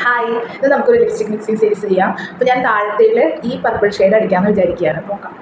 hi ഇത് നമുക്കൊരു lipstick mixing series ചെയ്യാം അപ്പോൾ ഞാൻ താഴത്തേൽ ഈ പർപ്പിൾ ഷെയ്ഡ് അടിക്കാമെന്ന് വിചാരിക്കുകയാണ് നോക്കാം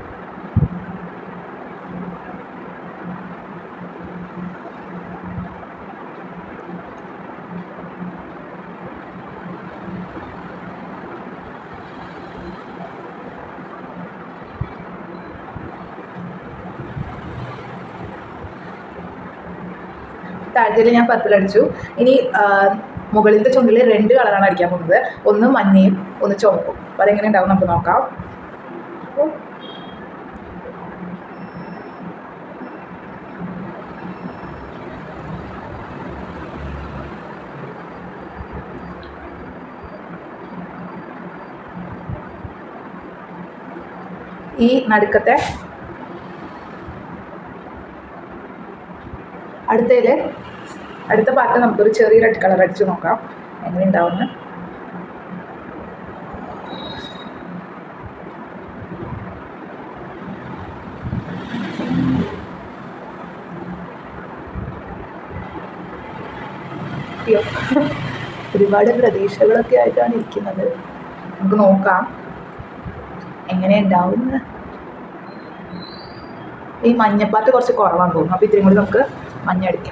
താഴത്തേൽ ഞാൻ പർപ്പിൾ അടിച്ചു ഇനി ആ, മുകളിലത്തെ ചുണ്ടിൽ രണ്ട് കളറാണ് അടിക്കാൻ പോകുന്നത് ഒന്ന് മഞ്ഞയും ഒന്ന് ചുവപ്പും അപ്പോൾ അതെങ്ങനെ ഉണ്ടാവും നമുക്ക് നോക്കാം അപ്പോൾ ഈ നടുക്കത്തെ അടുത്തതിൽ അടുത്ത പാർട്ട് നമുക്കൊരു ചെറിയ റെഡ് കളർ അടിച്ച് നോക്കാം എങ്ങനെ ഉണ്ടാവുമെന്ന് അയ്യോ ഒരുപാട് പ്രതീക്ഷകളൊക്കെ ആയിട്ടാണ് ഇരിക്കുന്നത് നമുക്ക് നോക്കാം എങ്ങനെ ഉണ്ടാവുമെന്ന് ഈ മഞ്ഞപ്പാട്ട് കുറച്ച് കുറവാന്ന് തോന്നുന്നു അപ്പോൾ ഇത്തിരി കൂടി നമുക്ക് മഞ്ഞ അടിക്കാം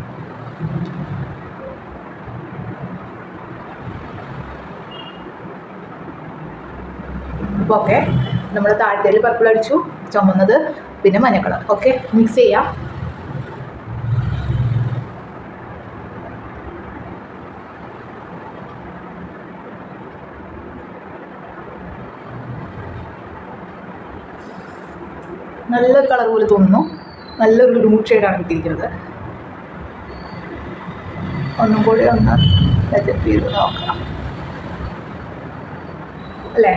അപ്പോൾ ഓക്കെ നമ്മൾ താഴത്തേൽ പർപ്പിൾ അടിച്ചു ചുമന്നത് പിന്നെ മഞ്ഞ കളർ ഓക്കെ മിക്സ് ചെയ്യാം നല്ല കളർ പോലെ തോന്നുന്നു നല്ലൊരു ലൂട്ട് ഷെയ്ഡാണ് കിട്ടിയിരിക്കുന്നത് ഒന്നും കൂടി ഒന്ന് സെറ്റപ്പ് ചെയ്ത് നോക്കാം അല്ലേ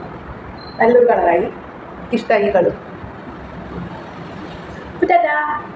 നല്ലൊരു കളറായി ഇഷ്ടമായി കളർ ടാറ്റാ